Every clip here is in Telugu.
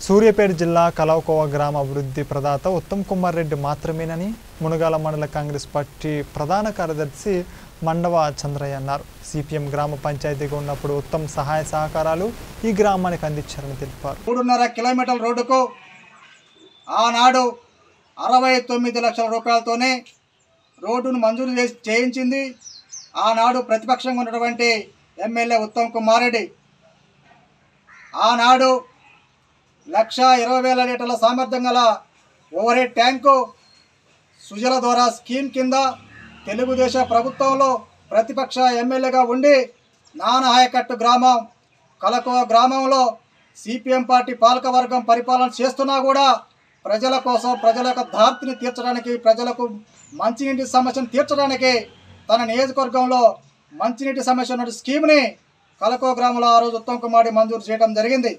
సూర్యాపేట జిల్లా కలవకోవ గ్రామ అభివృద్ధి ప్రదాత ఉత్తమ్ కుమార్ రెడ్డి మాత్రమేనని మునగాల మండల కాంగ్రెస్ పార్టీ ప్రధాన కార్యదర్శి మండవ చంద్రయ్య అన్నారు సిపిఎం గ్రామ పంచాయతీగా ఉన్నప్పుడు ఉత్తమ్ సహాయ సహకారాలు ఈ గ్రామానికి అందించారని తెలిపారు మూడున్నర కిలోమీటర్ల రోడ్డుకు ఆనాడు అరవై తొమ్మిది లక్షల రూపాయలతోనే రోడ్డును మంజూరు చేసి చేయించింది ఆనాడు ప్రతిపక్షంగా ఉన్నటువంటి ఎమ్మెల్యే ఉత్తమ్ కుమార్ రెడ్డి ఆనాడు లక్ష ఇరవై వేల లీటర్ల సామర్థ్యం గల ఓవర్ హెడ్ ట్యాంకు సుజల ద్వారా స్కీమ్ కింద తెలుగుదేశ ప్రభుత్వంలో ప్రతిపక్ష ఎమ్మెల్యేగా ఉండి నానహాయకట్టు గ్రామం కలకో గ్రామంలో సిపిఎం పార్టీ పాలకవర్గం పరిపాలన చేస్తున్నా కూడా ప్రజల కోసం ప్రజల యొక్క దార్తిని తీర్చడానికి ప్రజలకు మంచినీటి సమస్యను తీర్చడానికి తన నియోజకవర్గంలో మంచినీటి సమస్య ఉన్న స్కీమ్ని కలకో గ్రామంలో ఆ రోజు ఉత్తమ్ కుమార్ రెడ్డి మంజూరు చేయడం జరిగింది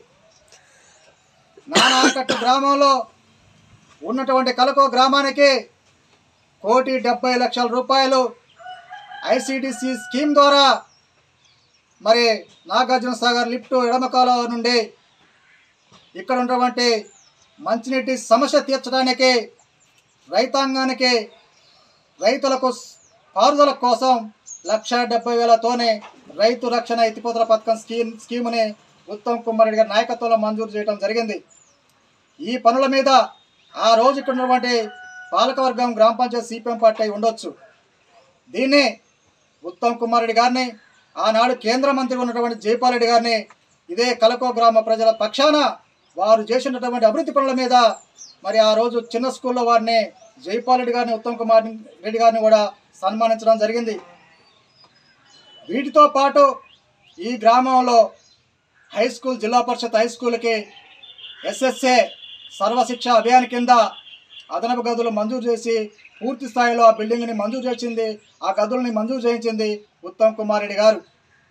నానాకట్టు గ్రామంలో ఉన్నటువంటి కలకో గ్రామానికి కోటి డెబ్బై లక్షల రూపాయలు ఐసిడిసి స్కీమ్ ద్వారా మరి నాగార్జున సాగర్ లిఫ్ట్ ఎడమ కాలువ నుండి ఇక్కడ ఉన్నటువంటి మంచినీటి సమస్య తీర్చడానికి రైతాంగానికి రైతులకు స్- పారుదల కోసం లక్ష డెబ్బై వేలతోనే రైతు రక్షణ ఎత్తిపోతల పథకం స్కీమ్ స్కీముని ఉత్తమ్ కుమార్ రెడ్డి గారి నాయకత్వంలో మంజూరు చేయడం జరిగింది ఈ పనుల మీద ఆ రోజు ఇక్కడ ఉన్నటువంటి పాలకవర్గం గ్రామ పంచాయతీ సిపిఎం పార్టీ అయి ఉండొచ్చు దీన్ని ఉత్తమ్ కుమార్ రెడ్డి గారిని ఆనాడు కేంద్ర మంత్రి ఉన్నటువంటి జైపాల్ రెడ్డి గారిని ఇదే కలకో గ్రామ ప్రజల పక్షాన వారు చేసినటువంటి అభివృద్ధి పనుల మీద మరి ఆ రోజు చిన్న స్కూల్లో వారిని జైపాల్ రెడ్డి గారిని ఉత్తమ్ కుమార్ రెడ్డి గారిని కూడా సన్మానించడం జరిగింది వీటితో పాటు ఈ గ్రామంలో high school Zilla Parishad high స్కూల్కి ఎస్ఎస్ఏ సర్వశిక్ష అభియాన్ కింద అదనపు గదులు మంజూరు చేసి పూర్తి స్థాయిలో ఆ బిల్డింగ్ని మంజూరు చేసింది ఆ గదుల్ని మంజూరు చేయించింది ఉత్తమ్ కుమార్ రెడ్డి గారు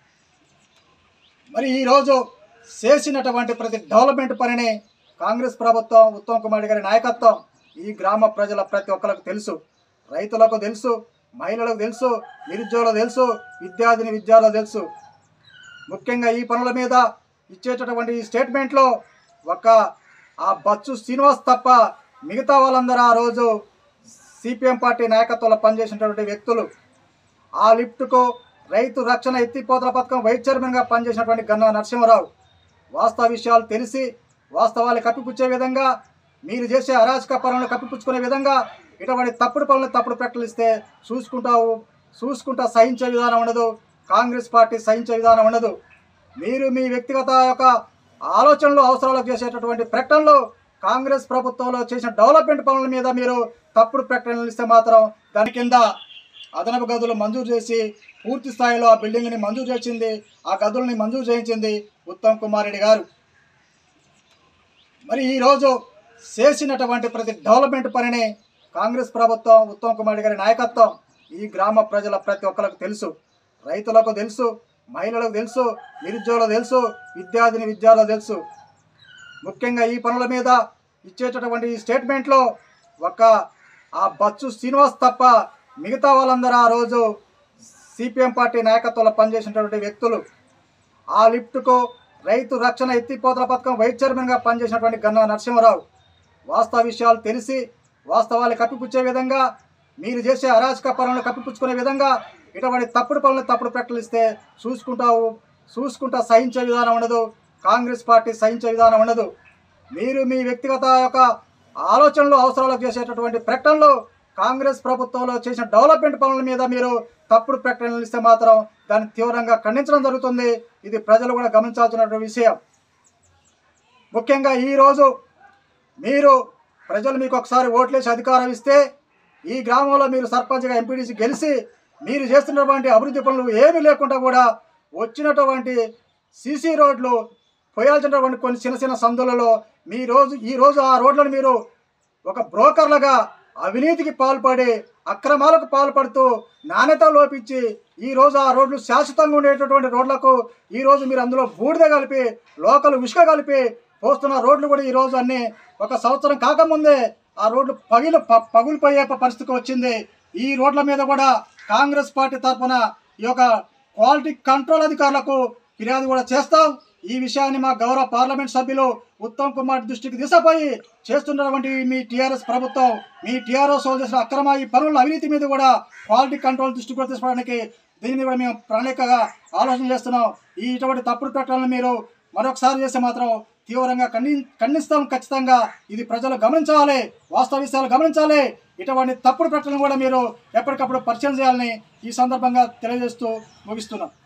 మరి ఈరోజు చేసినటువంటి ప్రతి డెవలప్మెంట్ పనిని కాంగ్రెస్ ప్రభుత్వం ఉత్తమ్ కుమార్ రెడ్డి గారి నాయకత్వం ఈ గ్రామ ప్రజల ప్రతి ఒక్కరికి తెలుసు రైతులకు తెలుసు మహిళలకు తెలుసు నిరుద్యోగులకు తెలుసు విద్యార్థిని విద్యార్థులకు తెలుసు ముఖ్యంగా ఈ పనుల మీద ఇచ్చేటటువంటి ఈ స్టేట్మెంట్లో ఒక ఆ బచ్చు శ్రీనివాస్ తప్ప మిగతా వాళ్ళందరూ ఆ రోజు సిపిఎం పార్టీ నాయకత్వంలో పనిచేసినటువంటి వ్యక్తులు ఆ లిఫ్ట్కు రైతు రక్షణ ఎత్తిపోతల పథకం వైస్ చైర్మన్గా పనిచేసినటువంటి గన్నా నరసింహరావు వాస్తవ విషయాలు తెలిసి వాస్తవాలు కప్పిపుచ్చే విధంగా మీరు చేసే అరాచక పనులను కప్పిపుచ్చుకునే విధంగా ఇటువంటి తప్పుడు పనులను తప్పుడు ప్రకటిస్తే చూసుకుంటావు చూసుకుంటా సహించే విధానం ఉండదు కాంగ్రెస్ పార్టీ సహించే విధానం ఉండదు మీరు మీ వ్యక్తిగత యొక్క ఆలోచనలు అవసరాలకు చేసేటటువంటి ప్రకటనలు కాంగ్రెస్ ప్రభుత్వంలో చేసిన డెవలప్మెంట్ పనుల మీద మీరు తప్పుడు ప్రకటనలు ఇస్తే మాత్రం దాని కింద అదనపు గదులు మంజూరు చేసి పూర్తి స్థాయిలో ఆ బిల్డింగ్ని మంజూరు చేసింది ఆ గదుల్ని మంజూరు చేయించింది ఉత్తమ్ కుమార్ రెడ్డి గారు మరి ఈరోజు చేసినటువంటి ప్రతి డెవలప్మెంట్ పనిని కాంగ్రెస్ ప్రభుత్వం ఉత్తమ్ కుమార్ రెడ్డి గారి నాయకత్వం ఈ గ్రామ ప్రజల ప్రతి ఒక్కరికి తెలుసు రైతులకు తెలుసు మహిళలకు తెలుసు నిరుద్యోగులకు తెలుసు విద్యార్థిని విద్యార్థులకు తెలుసు ముఖ్యంగా ఈ పనుల మీద ఇచ్చేటటువంటి ఈ స్టేట్మెంట్లో ఒక ఆ బచ్చు శ్రీనివాస్ తప్ప మిగతా వాళ్ళందరూ ఆ రోజు సిపిఎం పార్టీ నాయకత్వంలో పనిచేసినటువంటి వ్యక్తులు ఆ లిఫ్ట్కు రైతు రక్షణ ఎత్తిపోతల పథకం వైస్ చైర్మన్గా పనిచేసినటువంటి గన్నా నరసింహరావు వాస్తవ విషయాలు తెలిసి వాస్తవాలు కప్పిపుచ్చే విధంగా మీరు చేసే అరాచక పనులను కప్పిపుచ్చుకునే విధంగా ఇటువంటి తప్పుడు పనులను తప్పుడు ప్రకటిస్తే చూసుకుంటావు చూసుకుంటా సహించే విధానం ఉండదు కాంగ్రెస్ పార్టీ సహించే విధానం ఉండదు మీరు మీ వ్యక్తిగత యొక్క ఆలోచనలు అవసరాలకు చేసేటటువంటి ప్రకటనలు కాంగ్రెస్ ప్రభుత్వంలో చేసిన డెవలప్మెంట్ పనుల మీద మీరు తప్పుడు ప్రకటనలు ఇస్తే మాత్రం దాన్ని తీవ్రంగా ఖండించడం జరుగుతుంది ఇది ప్రజలు కూడా గమనించాల్సినటువంటి విషయం ముఖ్యంగా ఈరోజు మీరు ప్రజలు మీకు ఒకసారి ఓట్లేసి అధికారం ఇస్తే ఈ గ్రామంలో మీరు సర్పంచ్గా ఎంపీడీసీ గెలిచి మీరు చేస్తున్నటువంటి అభివృద్ధి పనులు ఏమీ లేకుండా కూడా వచ్చినటువంటి సీసీ రోడ్లు పోయాల్సినటువంటి కొన్ని చిన్న చిన్న సందులలో మీ రోజు ఈ రోజు ఆ రోడ్లను మీరు ఒక బ్రోకర్లుగా అవినీతికి పాల్పడి అక్రమాలకు పాల్పడుతూ నాణ్యత లోపించి ఈ రోజు ఆ రోడ్లు శాశ్వతంగా ఉండేటటువంటి రోడ్లకు ఈ రోజు మీరు అందులో బూడిద కలిపి లోకల్ ఉసుక కలిపి పోస్తున్న రోడ్లు కూడా ఈ రోజు అన్ని ఒక సంవత్సరం కాకముందే ఆ రోడ్లు పగిలి ప- పగులిపోయే పరిస్థితికి వచ్చింది ఈ రోడ్ల మీద కూడా కాంగ్రెస్ పార్టీ తరఫున ఈ యొక్క క్వాలిటీ కంట్రోల్ అధికారులకు ఫిర్యాదు కూడా చేస్తాం ఈ విషయాన్ని మా గౌరవ పార్లమెంట్ సభ్యులు ఉత్తమ్ కుమార్ దృష్టికి తీసుకుపోయి చేస్తున్నటువంటి మీ టీఆర్ఎస్ ప్రభుత్వం మీ టీఆర్ఎస్ చేసిన అక్రమ ఈ పనుల అవినీతి మీద కూడా క్వాలిటీ కంట్రోల్ దృష్టికి కూడా తీసుకోవడానికి దీని మీద కూడా మేము ప్రణాళికగా ఆలోచన చేస్తున్నాం ఈ ఇటువంటి తప్పుడు ప్రకటనలు మీరు మరొకసారి చేస్తే మాత్రం తీవ్రంగా ఖండి ఖండిస్తాం ఖచ్చితంగా ఇది ప్రజలు గమనించాలి వాస్తవ విషయాలు గమనించాలి ఇటువంటి తప్పుడు ప్రకటనలు కూడా మీరు ఎప్పటికప్పుడు పరిచయం చేయాలని ఈ సందర్భంగా తెలియజేస్తూ ముగిస్తున్నాం